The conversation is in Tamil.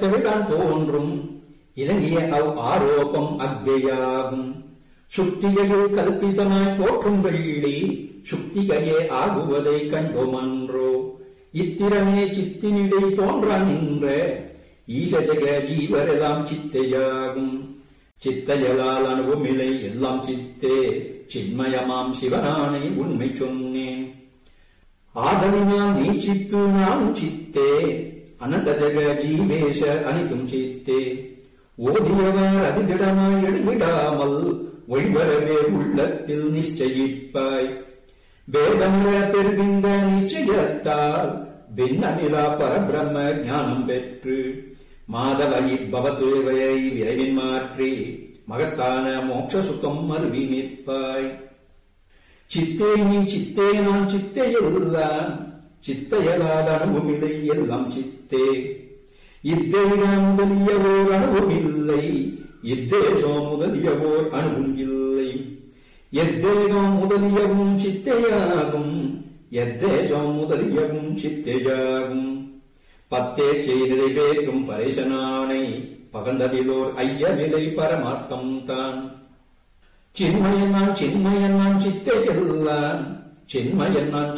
தவிதான் தோன்றும் இலங்கிய அவ் ஆரோபம் அக்ஞையாகும் சுக்திகையில் கல்பிதமாய் தோற்றும் வெள்ளி சுக்திகையே ஆகுவதை கண்டோமன்றோ இத்திரமே சித்தினிடை தோன்ற நின்ற ஈசஜக ஜீவரெல்லாம் சித்தையாகும் சித்தையலால் அனுபவமில்லை எல்லாம் சித்தே சின்மயமாம் சிவனானை உண்மை சொன்னேன் ஆதலினால் நீ சித்து நான் சித்தே அனந்த ஜக ஜீவேஷ அனிதும் சித்தே ஓதியவர் அதிதிடமாய் எடுவிடாமல் ஒழிவரவே உள்ளத்தில் நிச்சயிப்பாய் வேதமுற பெறுகின்ற நிச்சயத்தால் பின்னமிலா பரபிரம்ம ஞானம் பெற்று மாதவயி பவத்துவையை விரைவின் மாற்றி மகத்தான மோட்ச சுகம் அருவி நிற்பாய் சித்தே நீ சித்தே நான் சித்தே எல்லாம் சித்தையலாத அனுபவமில்லை எல்லாம் சித்தே இத்தேகம் முதலியவோர் அனுபவமில்லை இத்தேசம் முதலியவோர் அனுபவம் இல்லை எத்தேகம் முதலியவும் சித்தையாகும் எத்தேசம் முதலியவும் சித்தையாகும் பத்தே நிறைவேற்றும் பரேசனானை பகந்ததிலோர் ஐயமிலை பரமார்த்தம் தான் சின்மயன் நான் சின்மயன் நான் சித்தை செல்லான் சின்மயன் நான்